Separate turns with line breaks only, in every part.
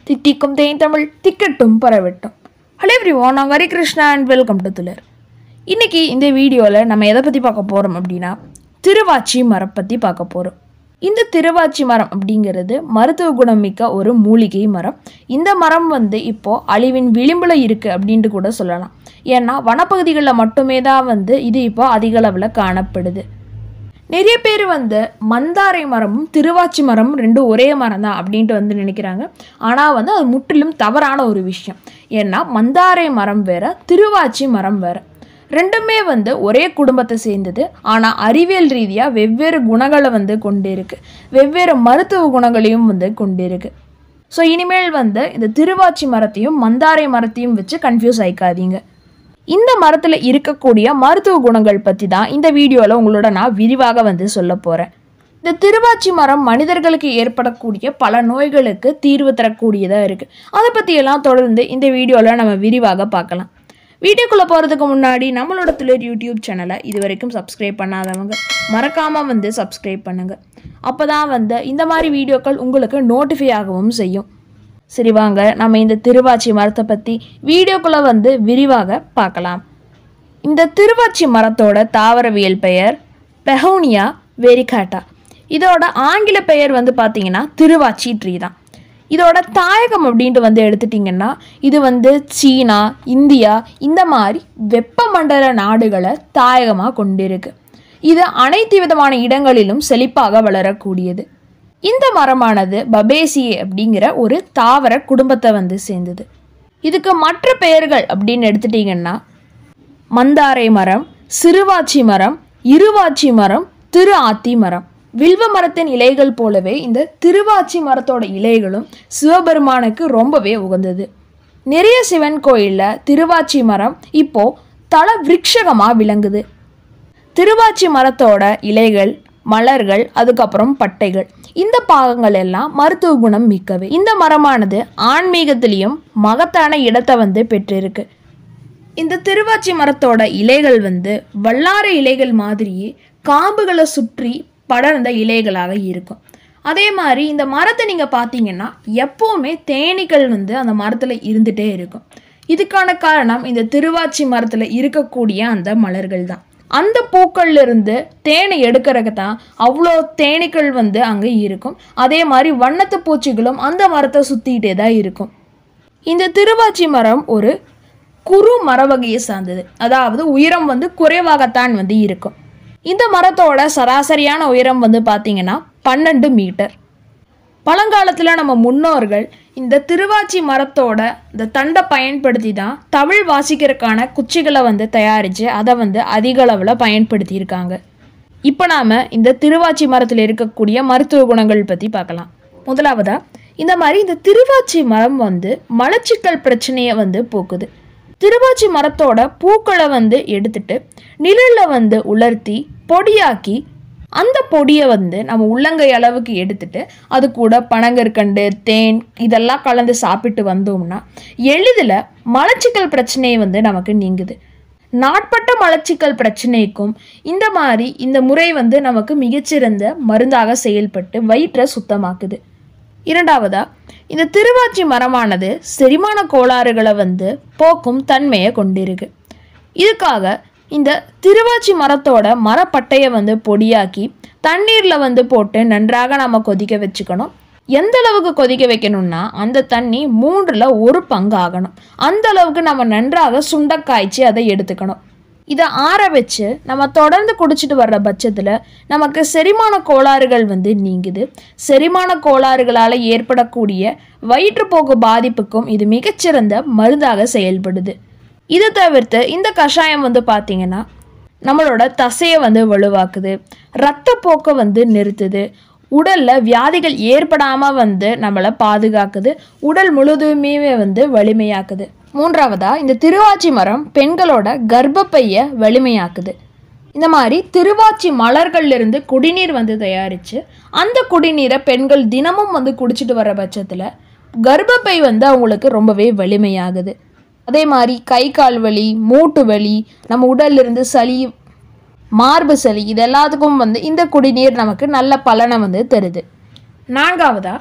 தித்திக்கும் தேன் தமிழ் திக்கட்டும் பரவட்டும் hello everyone நாங்கள் ஹரிகிருஷ்ணா அண்ட் வெல்கம் டு துளர் இன்னைக்கு இந்த வீடியோவில் நம்ம எதை பற்றி பார்க்க போகிறோம் அப்படின்னா திருவாச்சி மரம் பற்றி பார்க்க போகிறோம் இந்த திருவாச்சி மரம் அப்படிங்கிறது மருத்துவ குணம் மிக்க ஒரு மூலிகை மரம் இந்த மரம் வந்து இப்போது அழிவின் விளிம்பில் இருக்குது அப்படின்ட்டு கூட சொல்லலாம் ஏன்னா வனப்பகுதிகளில் மட்டுமே தான் வந்து இது இப்போ அதிக அளவில் காணப்படுது நிறைய பேர் வந்து மந்தாரை மரமும் திருவாச்சி மரமும் ரெண்டும் ஒரே மரம் தான் அப்படின்ட்டு வந்து நினைக்கிறாங்க ஆனால் வந்து அது முற்றிலும் தவறான ஒரு விஷயம் ஏன்னா மந்தாரை மரம் வேற திருவாச்சி மரம் வேற ரெண்டுமே வந்து ஒரே குடும்பத்தை சேர்ந்தது ஆனால் அறிவியல் ரீதியாக வெவ்வேறு குணங்களை வந்து கொண்டிருக்கு வெவ்வேறு மருத்துவ குணங்களையும் வந்து கொண்டிருக்கு ஸோ இனிமேல் வந்து இந்த திருவாச்சி மரத்தையும் மந்தாரை மரத்தையும் வச்சு கன்ஃபியூஸ் ஆயிக்காதீங்க இந்த மரத்தில் இருக்கக்கூடிய மருத்துவ குணங்கள் பற்றி தான் இந்த வீடியோவில் உங்களோட நான் விரிவாக வந்து சொல்ல போகிறேன் இந்த திருவாச்சி மரம் மனிதர்களுக்கு ஏற்படக்கூடிய பல நோய்களுக்கு தீர்வு தரக்கூடியதாக இருக்குது அதை பற்றியெல்லாம் தொடர்ந்து இந்த வீடியோவில் நம்ம விரிவாக பார்க்கலாம் வீடியோக்குள்ளே போகிறதுக்கு முன்னாடி நம்மளோட துளிர் யூடியூப் சேனலை இது வரைக்கும் சப்ஸ்கிரைப் பண்ணாதவங்க மறக்காமல் வந்து சப்ஸ்கிரைப் பண்ணுங்கள் அப்போ தான் வந்து இந்த மாதிரி வீடியோக்கள் உங்களுக்கு நோட்டிஃபை ஆகவும் செய்யும் சரி வாங்க நம்ம இந்த திருவாச்சி மரத்தை பற்றி வீடியோக்குள்ளே வந்து விரிவாக பார்க்கலாம் இந்த திருவாச்சி மரத்தோட தாவரவியல் பெயர் பெஹோனியா வெரிகாட்டா இதோட ஆங்கில பெயர் வந்து பார்த்தீங்கன்னா திருவாச்சி ட்ரீ தான் இதோட தாயகம் அப்படின்ட்டு வந்து எடுத்துட்டிங்கன்னா இது வந்து சீனா இந்தியா இந்த மாதிரி வெப்பமண்டல நாடுகளை தாயகமாக கொண்டிருக்கு இது அனைத்து விதமான இடங்களிலும் செழிப்பாக வளரக்கூடியது இந்த மரமானது பபேசியே அப்படிங்கிற ஒரு தாவர குடும்பத்தை வந்து சேர்ந்தது இதுக்கு மற்ற பெயர்கள் அப்படின்னு எடுத்துட்டிங்கன்னா மந்தாரை மரம் சிறுவாச்சி மரம் இருவாச்சி மரம் திரு ஆத்தி மரம் வில்வ மரத்தின் இலைகள் போலவே இந்த திருவாச்சி மரத்தோட இலைகளும் சிவபெருமானுக்கு ரொம்பவே உகந்தது நிறைய சிவன் கோயிலில் திருவாச்சி மரம் இப்போ தல விருட்சகமாக விளங்குது திருவாச்சி மரத்தோட இலைகள் மலர்கள் அதுக்கப்புறம் பட்டைகள் இந்த பாகங்கள் எல்லாம் மருத்துவ குணம் மிக்கவை இந்த மரமானது ஆன்மீகத்திலையும் மகத்தான இடத்தை வந்து பெற்றிருக்கு இந்த திருவாச்சி மரத்தோட இலைகள் வந்து வல்லாரை இலைகள் மாதிரியே காம்புகளை சுற்றி படர்ந்த இலைகளாக இருக்கும் அதே மாதிரி இந்த மரத்தை நீங்கள் பார்த்தீங்கன்னா எப்போவுமே தேனீக்கள் வந்து அந்த மரத்தில் இருந்துகிட்டே இருக்கும் இதுக்கான காரணம் இந்த திருவாச்சி மரத்தில் இருக்கக்கூடிய அந்த மலர்கள் தான் அந்த பூக்கள்ல இருந்து தேனை எடுக்கிறதுக்கு தான் அவ்வளோ தேனீக்கள் வந்து அங்கே இருக்கும் அதே மாதிரி வண்ணத்து பூச்சிகளும் அந்த மரத்தை சுற்றிக்கிட்டே தான் இருக்கும் இந்த திருவாச்சி மரம் ஒரு குறு மர வகையை சார்ந்தது அதாவது உயரம் வந்து குறைவாகத்தான் வந்து இருக்கும் இந்த மரத்தோட சராசரியான உயரம் வந்து பார்த்தீங்கன்னா பன்னெண்டு மீட்டர் பழங்காலத்தில் நம்ம முன்னோர்கள் இந்த திருவாச்சி மரத்தோட இந்த தண்டை பயன்படுத்தி தான் தமிழ் வாசிக்கிறதுக்கான குச்சிகளை வந்து தயாரித்து அதை வந்து அதிக அளவில் பயன்படுத்தியிருக்காங்க இப்போ நாம் இந்த திருவாச்சி மரத்தில் இருக்கக்கூடிய மருத்துவ குணங்கள் பற்றி பார்க்கலாம் முதலாவதாக இந்த மாதிரி இந்த திருவாச்சி மரம் வந்து மலச்சிக்கல் பிரச்சனையை வந்து போக்குது திருவாச்சி மரத்தோட பூக்களை வந்து எடுத்துட்டு நிழலில் வந்து உலர்த்தி பொடியாக்கி அந்த பொடியை வந்து நம்ம உள்ளங்கை அளவுக்கு எடுத்துட்டு அது கூட பனங்கற்கண்டு தேன் இதெல்லாம் கலந்து சாப்பிட்டு வந்தோம்னா எளிதில் மலச்சிக்கல் பிரச்சனை வந்து நமக்கு நீங்குது நாட்பட்ட மலச்சிக்கல் பிரச்சனைக்கும் இந்த மாதிரி இந்த முறை வந்து நமக்கு மிகச்சிறந்த மருந்தாக செயல்பட்டு வயிற்றை சுத்தமாக்குது இரண்டாவதா இந்த திருவாச்சி மரமானது செரிமான கோளாறுகளை வந்து போக்கும் தன்மையை கொண்டிருக்கு இதுக்காக இந்த திருவாச்சி மரத்தோட மரப்பட்டையை வந்து பொடியாக்கி தண்ணீரில் வந்து போட்டு நன்றாக நம்ம கொதிக்க வச்சுக்கணும் எந்த அளவுக்கு கொதிக்க வைக்கணும்னா அந்த தண்ணி மூன்றில் ஒரு பங்கு ஆகணும் அந்த அளவுக்கு நம்ம நன்றாக சுண்ட காய்ச்சி அதை எடுத்துக்கணும் இதை ஆற வச்சு நம்ம தொடர்ந்து குடிச்சிட்டு வர்ற பட்சத்தில் நமக்கு செரிமான கோளாறுகள் வந்து நீங்குது செரிமான கோளாறுகளால் ஏற்படக்கூடிய வயிற்றுப்போக்கு பாதிப்புக்கும் இது மிகச்சிறந்த மருந்தாக செயல்படுது இதை தவிர்த்து இந்த கஷாயம் வந்து பார்த்திங்கன்னா நம்மளோட தசையை வந்து வலுவாக்குது இரத்தப்போக்கை வந்து நிறுத்துது உடலில் வியாதிகள் ஏற்படாமல் வந்து நம்மளை பாதுகாக்குது உடல் முழுதுமே வந்து வலிமையாக்குது மூன்றாவதா இந்த திருவாச்சி மரம் பெண்களோட கர்ப்பப்பையை வலிமையாக்குது இந்த மாதிரி திருவாச்சி மலர்கள்ல இருந்து குடிநீர் வந்து தயாரித்து அந்த குடிநீரை பெண்கள் தினமும் வந்து குடிச்சிட்டு வர பட்சத்தில் கர்ப்பப்பை வந்து அவங்களுக்கு ரொம்பவே வலிமையாகுது அதே மாதிரி கை கால் வலி மூட்டு வலி நம்ம உடல்ல இருந்து சளி மார்பு சளி இது எல்லாத்துக்கும் வந்து இந்த குடிநீர் நமக்கு நல்ல பலனை வந்து தருது நான்காவதா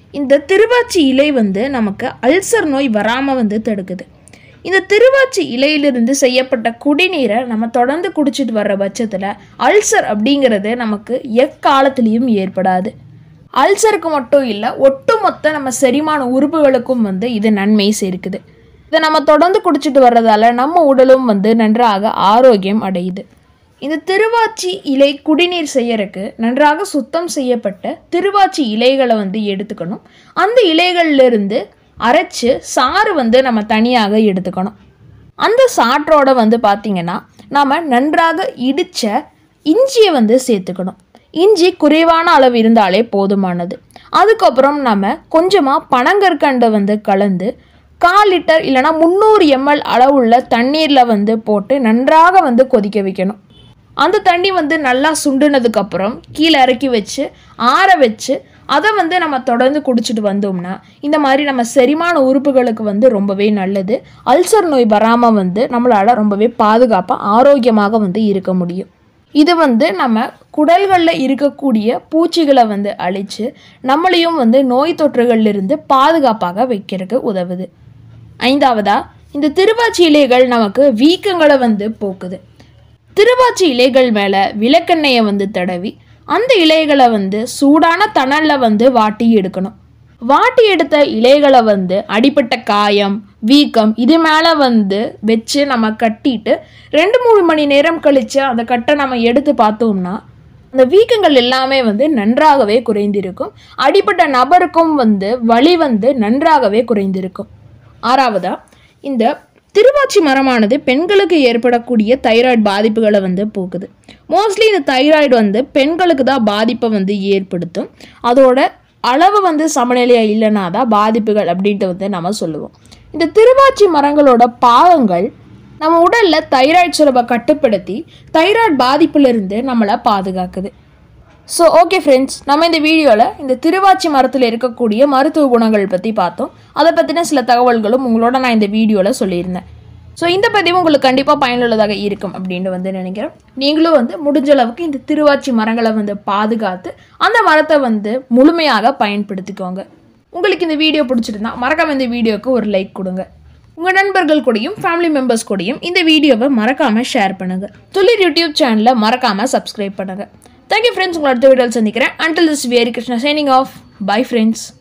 இந்த திருவாச்சி இலை வந்து நமக்கு அல்சர் நோய் வராமல் வந்து தடுக்குது இந்த திருவாச்சி இலையிலிருந்து செய்யப்பட்ட குடிநீரை நம்ம தொடர்ந்து குடிச்சிட்டு வர்ற பட்சத்தில் அல்சர் அப்படிங்கிறது நமக்கு எக்காலத்திலையும் ஏற்படாது அல்சருக்கு மட்டும் இல்லை ஒட்டுமொத்த நம்ம செரிமான உறுப்புகளுக்கும் வந்து இது நன்மை சேர்க்குது இதை நம்ம தொடர்ந்து குடிச்சிட்டு வர்றதால நம்ம உடலும் வந்து நன்றாக ஆரோக்கியம் அடையுது இந்த திருவாச்சி இலை குடிநீர் செய்யறதுக்கு நன்றாக சுத்தம் செய்யப்பட்ட திருவாச்சி இலைகளை வந்து எடுத்துக்கணும் அந்த இலைகள்லேருந்து அரைச்சு சாறு வந்து நம்ம தனியாக எடுத்துக்கணும் அந்த சாற்றோட வந்து பார்த்திங்கன்னா நாம் நன்றாக இடித்த இஞ்சியை வந்து சேர்த்துக்கணும் இஞ்சி குறைவான அளவு இருந்தாலே போதுமானது அதுக்கப்புறம் நம்ம கொஞ்சமாக பனங்கற்கண்டை வந்து கலந்து கால் லிட்டர் இல்லைனா முந்நூறு எம்எல் அளவுள்ள தண்ணீரில் வந்து போட்டு நன்றாக வந்து கொதிக்க வைக்கணும் அந்த தண்ணி வந்து நல்லா சுண்டுனதுக்கப்புறம் கீழே இறக்கி வச்சு ஆற வச்சு அதை வந்து நம்ம தொடர்ந்து குடிச்சிட்டு வந்தோம்னா இந்த மாதிரி நம்ம செரிமான உறுப்புகளுக்கு வந்து ரொம்பவே நல்லது அல்சர் நோய் வராமல் வந்து நம்மளால் ரொம்பவே பாதுகாப்பாக ஆரோக்கியமாக வந்து இருக்க முடியும் இது வந்து நம்ம குடல்களில் இருக்கக்கூடிய பூச்சிகளை வந்து அழித்து நம்மளையும் வந்து நோய் தொற்றுகள்லிருந்து பாதுகாப்பாக வைக்கிறதுக்கு உதவுது ஐந்தாவதா இந்த திருவாச்சி இலைகள் நமக்கு வீக்கங்களை வந்து போக்குது திருவாச்சி இலைகள் மேலே விளக்கெண்ணெயை வந்து தடவி அந்த இலைகளை வந்து சூடான தணலில் வந்து வாட்டி எடுக்கணும் வாட்டி எடுத்த இலைகளை வந்து அடிப்பட்ட காயம் வீக்கம் இது மேலே வந்து வச்சு நம்ம கட்டிட்டு ரெண்டு மூணு மணி நேரம் கழித்து அந்த கட்டை நம்ம எடுத்து பார்த்தோம்னா அந்த வீக்கங்கள் எல்லாமே வந்து நன்றாகவே குறைந்திருக்கும் அடிப்பட்ட நபருக்கும் வந்து வலி வந்து நன்றாகவே குறைந்திருக்கும் ஆறாவதா இந்த திருவாச்சி மரமானது பெண்களுக்கு ஏற்படக்கூடிய தைராய்டு பாதிப்புகளை வந்து போக்குது மோஸ்ட்லி இந்த தைராய்டு வந்து பெண்களுக்கு தான் பாதிப்பை வந்து ஏற்படுத்தும் அதோட அளவு வந்து சமநிலையாக இல்லைனா தான் பாதிப்புகள் அப்படின்ட்டு வந்து நம்ம சொல்லுவோம் இந்த திருவாச்சி மரங்களோட பாகங்கள் நம்ம உடலில் தைராய்டு சுரப்பை கட்டுப்படுத்தி தைராய்டு பாதிப்பிலிருந்து நம்மளை பாதுகாக்குது ஸோ ஓகே ஃப்ரெண்ட்ஸ் நம்ம இந்த வீடியோவில் இந்த திருவாச்சி மரத்தில் இருக்கக்கூடிய மருத்துவ குணங்கள் பற்றி பார்த்தோம் அதை பற்றின சில தகவல்களும் உங்களோட நான் இந்த வீடியோவில் சொல்லியிருந்தேன் ஸோ இந்த பதிவு உங்களுக்கு கண்டிப்பாக பயனுள்ளதாக இருக்கும் அப்படின்னு வந்து நினைக்கிறேன் நீங்களும் வந்து முடிஞ்ச அளவுக்கு இந்த திருவாச்சி மரங்களை வந்து பாதுகாத்து அந்த மரத்தை வந்து முழுமையாக பயன்படுத்திக்கோங்க உங்களுக்கு இந்த வீடியோ பிடிச்சிருந்தா மறக்காம இந்த வீடியோவுக்கு ஒரு லைக் கொடுங்க உங்கள் நண்பர்கள் கூடயும் ஃபேமிலி மெம்பர்ஸ் கூடயும் இந்த வீடியோவை மறக்காமல் ஷேர் பண்ணுங்கள் துளிர் யூடியூப் சேனலை மறக்காமல் சப்ஸ்கிரைப் பண்ணுங்கள் தேங்க்யூ ஃப்ரெண்ட்ஸ் உங்களை அடுத்த வீடியோவில் சந்திக்கிறேன் அண்டில் திஸ் வியரி Krishna signing off bye friends